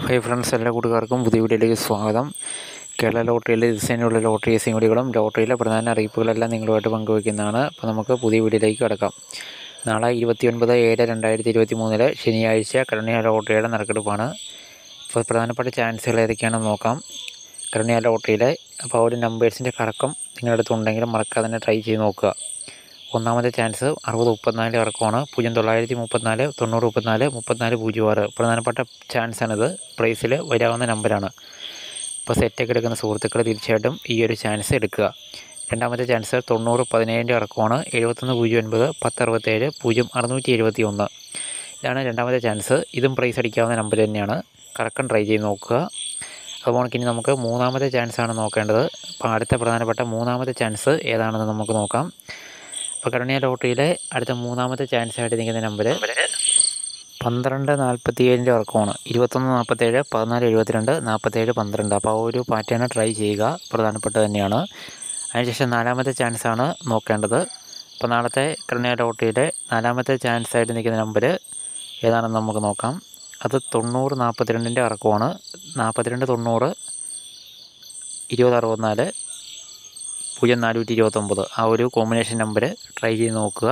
hi friends എല്ലാ കൂട്ടുകാർക്കും പുതിയ വീഡിയോയിലേക്ക് സ്വാഗതം കേരള ലോട്ടറിയിലെ ദിവസേനയുള്ള ലോട്ടറി എസിങ്ങുടികളും ലോട്ടറിയിലെ പ്രധാന അറിയിപ്പുകളെല്ലാം നിങ്ങളുമായിട്ട് പങ്കുവയ്ക്കുന്നതാണ് അപ്പോൾ നമുക്ക് പുതിയ വീഡിയോയിലേക്ക് കിടക്കാം നാളെ ഇരുപത്തിയൊൻപത് ഏഴ് രണ്ടായിരത്തി ഇരുപത്തി മൂന്നില് ശനിയാഴ്ച കരുണ്യ ലോട്ടറിയുടെ നറുക്കെടുപ്പാണ് അപ്പോൾ പ്രധാനപ്പെട്ട ചാൻസുകൾ ഏതൊക്കെയാണെന്ന് നോക്കാം കരുണ്യ ലോട്ടറിയിലെ അപ്പോൾ ആ ഒരു നമ്പേഴ്സിൻ്റെ കറക്കം നിങ്ങളുടെ അടുത്തുണ്ടെങ്കിൽ മറക്കാതെ തന്നെ ട്രൈ ചെയ്ത് നോക്കുക ഒന്നാമത്തെ ചാൻസ് അറുപത് മുപ്പത്തിനാല് ഇറക്കമാണ് പൂജ്യം തൊള്ളായിരത്തി മുപ്പത്തിനാല് തൊണ്ണൂറ് മുപ്പത്തിനാല് മുപ്പത്തിനാല് പൂജ്യം ആറ് പ്രധാനപ്പെട്ട ചാൻസാണിത് പ്രൈസിൽ വരാവുന്ന നമ്പറാണ് ഇപ്പോൾ സെറ്റൊക്കെ എടുക്കുന്ന സുഹൃത്തുക്കൾ തീർച്ചയായിട്ടും ഈ ഒരു ചാൻസ് എടുക്കുക രണ്ടാമത്തെ ചാൻസ് തൊണ്ണൂറ് പതിനേഴിൻ്റെ ഇറക്കമാണ് എഴുപത്തൊന്ന് പൂജ്യം ഒൻപത് പത്ത് അറുപത്തേഴ് പൂജ്യം അറുന്നൂറ്റി എഴുപത്തി ഒന്ന് ഇതാണ് രണ്ടാമത്തെ ചാൻസ് ഇതും പ്രൈസ് അടിക്കാവുന്ന നമ്പർ തന്നെയാണ് കറക്കം ട്രൈ ചെയ്ത് നോക്കുക അതുപോലെ ഇനി നമുക്ക് മൂന്നാമത്തെ ചാൻസാണ് നോക്കേണ്ടത് അപ്പോൾ അടുത്ത പ്രധാനപ്പെട്ട മൂന്നാമത്തെ ചാൻസ് ഏതാണെന്ന് നമുക്ക് നോക്കാം അപ്പോൾ കരുണ്യ ലോട്ടറിയിലെ അടുത്ത മൂന്നാമത്തെ ചാൻസ് ആയിട്ട് നിൽക്കുന്ന നമ്പർ പന്ത്രണ്ട് നാൽപ്പത്തി ഏഴിൻ്റെ ഉറക്കമാണ് ഇരുപത്തൊന്ന് നാൽപ്പത്തേഴ് പതിനാല് എഴുപത്തിരണ്ട് നാൽപ്പത്തേഴ് പന്ത്രണ്ട് അപ്പോൾ ആ ഒരു പാറ്റേൺ ട്രൈ ചെയ്യുക പ്രധാനപ്പെട്ട തന്നെയാണ് അതിനുശേഷം നാലാമത്തെ ചാൻസാണ് നോക്കേണ്ടത് അപ്പോൾ നാളത്തെ കരുണ്യ ലോട്ടറിയിലെ നാലാമത്തെ ചാൻസ് ആയിട്ട് നിൽക്കുന്ന നമ്പർ ഏതാണെന്ന് നമുക്ക് നോക്കാം അത് തൊണ്ണൂറ് നാൽപ്പത്തിരണ്ടിൻ്റെ ഇറക്കമാണ് നാൽപ്പത്തിരണ്ട് തൊണ്ണൂറ് ഇരുപത് അറുപത്തിനാല് പൂജ്യം നാനൂറ്റി ഇരുപത്തൊമ്പത് ആ ഒരു കോമ്പിനേഷൻ നമ്പർ ട്രൈ ചെയ്ത് നോക്കുക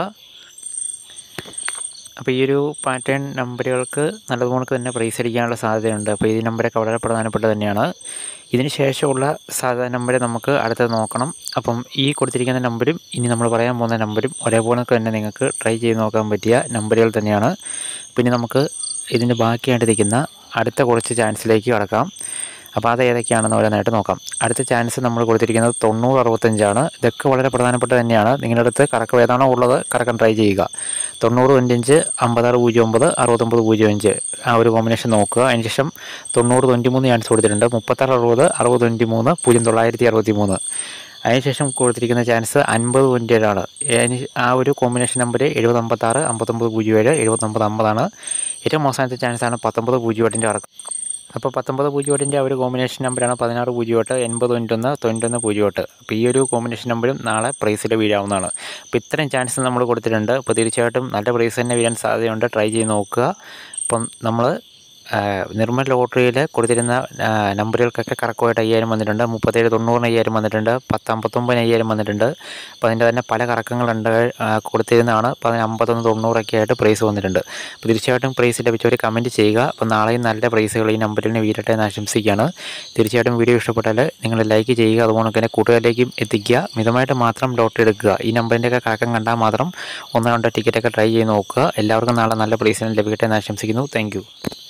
അപ്പോൾ ഈ ഒരു പാറ്റേൺ നമ്പറുകൾക്ക് നല്ലതുപോലെ തന്നെ പ്രൈസ് അടിക്കാനുള്ള സാധ്യതയുണ്ട് അപ്പോൾ ഈ നമ്പരൊക്കെ വളരെ പ്രധാനപ്പെട്ട തന്നെയാണ് ഇതിന് ശേഷമുള്ള സാധാരണ നമ്പർ നമുക്ക് അടുത്തത് നോക്കണം അപ്പം ഈ കൊടുത്തിരിക്കുന്ന നമ്പരും ഇനി നമ്മൾ പറയാൻ പോകുന്ന നമ്പരും ഒരേപോലെ തന്നെ നിങ്ങൾക്ക് ട്രൈ ചെയ്ത് നോക്കാൻ പറ്റിയ നമ്പറുകൾ തന്നെയാണ് പിന്നെ നമുക്ക് ഇതിൻ്റെ ബാക്കിയായിട്ട് നിൽക്കുന്ന അടുത്ത കുറച്ച് ചാൻസിലേക്ക് കടക്കാം അപ്പോൾ അത് ഏതൊക്കെയാണെന്ന് ഓരോന്നായിട്ട് നോക്കാം അടുത്ത ചാൻസ് നമ്മൾ കൊടുത്തിരിക്കുന്നത് തൊണ്ണൂറ് അറുപത്തഞ്ചാണ് ഇതൊക്കെ വളരെ പ്രധാനപ്പെട്ട തന്നെയാണ് നിങ്ങളുടെ അടുത്ത് കറക്കം ഏതാണോ ഉള്ളത് കറക്കം ട്രൈ ചെയ്യുക തൊണ്ണൂറ് അഞ്ച് അമ്പത്താറ് പൂജ്യം ഒമ്പത് അറുപത്തൊമ്പത് പൂജ്യം അഞ്ച് ആ ഒരു കോമ്പിനേഷൻ നോക്കുക അതിനുശേഷം തൊണ്ണൂറ് തൊണ്ണൂറ്റി മൂന്ന് ചാൻസ് കൊടുത്തിട്ടുണ്ട് മുപ്പത്താറ് അറുപത് അറുപത് തൊണ്ണൂറ്റി മൂന്ന് പൂജ്യം തൊള്ളായിരത്തി അറുപത്തി മൂന്ന് അതിനുശേഷം കൊടുത്തിരിക്കുന്ന ചാൻസ് അൻപത് തൊണ്ണൂറ്റി ഏഴാണ് ആ ഒരു കോമ്പിനേഷൻ നമ്പർ എഴുപത് അമ്പത്താറ് അമ്പത്തൊമ്പത് പൂജ്യം ഏഴ് എഴുപത്തൊമ്പത് അമ്പതാണ് ഏറ്റവും അവസാനത്തെ ചാൻസാണ് പത്തൊമ്പത് പൂജ്യം എട്ടിൻ്റെ അറക്കം അപ്പോൾ പത്തൊമ്പത് പൂജ്യം എട്ടിൻ്റെ ആ ഒരു കോമ്പിനേഷൻ നമ്പറാണ് പതിനാറ് പൂജ്യം എട്ട് എൺപത് തൊണ്ണൂറ്റൊന്ന് തൊണ്ണൂറ്റൊന്ന് പൂജ്യം എട്ട് അപ്പോൾ ഈ ഒരു കോമ്പിനേഷൻ നമ്പറും നാളെ പ്രൈസിൽ വീഴാവുന്നതാണ് അപ്പോൾ ഇത്രയും ചാൻസ് നമ്മൾ കൊടുത്തിട്ടുണ്ട് അപ്പോൾ തീർച്ചയായിട്ടും നല്ല പ്രൈസ് തന്നെ വീഴാൻ സാധ്യതയുണ്ട് ട്രൈ ചെയ്ത് നോക്കുക അപ്പം നമ്മൾ നിർമ്മൽ ലോട്ടറിയിൽ കൊടുത്തിരുന്ന നമ്പറുകൾക്കൊക്കെ കറക്കമായിട്ട് അയ്യായിരം വന്നിട്ടുണ്ട് മുപ്പത്തേഴ് തൊണ്ണൂറിന് അയ്യായിരം വന്നിട്ടുണ്ട് പത്ത് അമ്പത്തൊമ്പതിന് അയ്യായിരം വന്നിട്ടുണ്ട് അപ്പോൾ അതിൻ്റെ തന്നെ പല കറക്കങ്ങളുണ്ട് കൊടുത്തിരുന്നതാണ് അപ്പോൾ അതിന് അമ്പത്തൊന്ന് തൊണ്ണൂറൊക്കെ ആയിട്ട് പ്രൈസ് വന്നിട്ടുണ്ട് അപ്പോൾ തീർച്ചയായിട്ടും പ്രൈസ് ലഭിച്ചവർ കമൻറ്റ് ചെയ്യുക അപ്പോൾ നാളെയും നല്ല പ്രൈസുകൾ ഈ നമ്പറിൽ വീരട്ടെ എന്ന് ആശംസിക്കുകയാണ് തീർച്ചയായിട്ടും വീഡിയോ ഇഷ്ടപ്പെട്ടാൽ നിങ്ങൾ ലൈക്ക് ചെയ്യുക അതുപോലെ തന്നെ കൂട്ടുകാരിലേക്കും എത്തിക്കുക മിതമായിട്ട് മാത്രം ലോട്ടറി എടുക്കുക ഈ നമ്പറിൻ്റെയൊക്കെ കറക്കം കണ്ടാൽ മാത്രം ഒന്നോ രണ്ടോ ടിക്കറ്റൊക്കെ ട്രൈ ചെയ്ത് നോക്കുക എല്ലാവർക്കും നാളെ നല്ല പ്രൈസിന് ലഭിക്കട്ടെ എന്ന് ആശംസിക്കുന്നു താങ്ക്